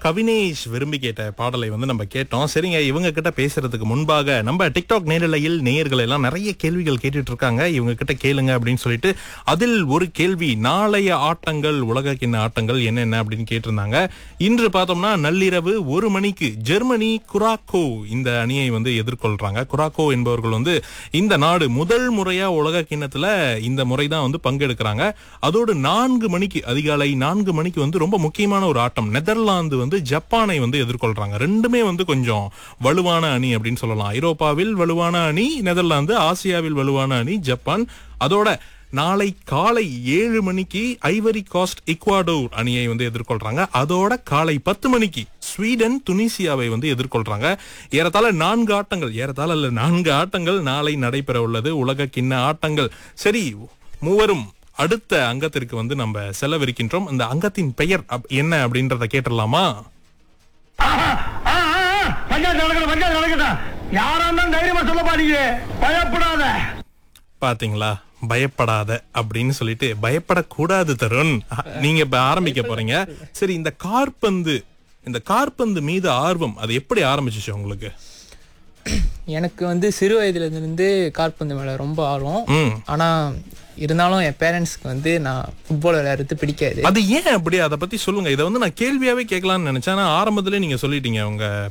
கவினேஷ் விரும்பி கேட்ட பாடலை வந்து நம்ம கேட்டோம் சரிங்க இவங்க கிட்ட பேசுறதுக்கு முன்பாக நம்ம டிக்டாக் நேரலையில் நேயர்கள் எல்லாம் நிறைய கேள்விகள் கேட்டுட்டு இருக்காங்க இவங்க கிட்ட கேளுங்க அப்படின்னு சொல்லிட்டு அதில் ஒரு கேள்வி நாளைய ஆட்டங்கள் உலக கிண்ண ஆட்டங்கள் என்னென்ன அப்படின்னு கேட்டிருந்தாங்க இன்று பார்த்தோம்னா நள்ளிரவு ஒரு மணிக்கு ஜெர்மனி குராக்கோ இந்த அணியை வந்து எதிர்கொள்றாங்க குராக்கோ என்பவர்கள் வந்து இந்த நாடு முதல் முறையா உலக கிண்ணத்துல இந்த முறை தான் வந்து பங்கெடுக்கிறாங்க அதோடு நான்கு மணிக்கு அதிகாலை நான்கு மணிக்கு வந்து ரொம்ப முக்கியமான ஒரு ஆட்டம் நெதர்லாந்து வந்து ஜப்பானை வந்து எதிர்கொள்றாங்க ரெண்டுமே வந்து கொஞ்சம் வலுவான அணி அப்படின்னு சொல்லலாம் ஐரோப்பாவில் வலுவான அணி நெதர்லாந்து ஆசியாவில் வலுவான அணி ஜப்பான் அதோட நாளை காலை ஏழு மணிக்கு ஐவரி காஸ்ட் இக்வாடோர் அணியை வந்து எதிர்கொள்றாங்க அதோட காலை பத்து மணிக்கு ஸ்வீடன் துனிசியாவை வந்து எதிர்கொள்றாங்க ஏறத்தாழ நான்கு ஆட்டங்கள் ஏறத்தாழ இல்ல நான்கு ஆட்டங்கள் நாளை நடைபெற உள்ளது உலக கிண்ண ஆட்டங்கள் சரி மூவரும் அடுத்த அங்கத்திற்கு வந்து நம்ம செலவிருக்கின்றோம் இந்த அங்கத்தின் பெயர் அப்- என்ன அப்படின்றத கேட்டுடலாமா பஞ்சாயத்து நடக்கணும் பஞ்சாயத்து நடக்கட்டும் யாரா இருந்தாலும் தைரியமா சொல்லப்பா நீங்க பயப்படாத பாத்தீங்களா பயப்படாத அப்படின்னு சொல்லிட்டு பயப்படக்கூடாது தருண் அஹ், நீங்க இப்ப ஆரம்பிக்க போறீங்க சரி இந்த கார்பந்து இந்த கார்பந்து மீது ஆர்வம் அது எப்படி ஆரம்பிச்சிச்சு உங்களுக்கு எனக்கு வந்து சிறு வயதுல இருந்து கால்பந்து மேல ரொம்ப ஆர்வம் ம் ஆனா இருந்தாலும் என் பேரண்ட்ஸ்க்கு வந்து நான் ஃபுட்பால் விளையாடுறது பிடிக்காது அது ஏன் அப்படி அதை பத்தி சொல்லுங்க இதை வந்து நான் கேள்வியாவே கேட்கலாம்னு நினைச்சேன் ஆனா ஆரம்பத்திலே நீங்க சொல்லிட்டீங்க உங்க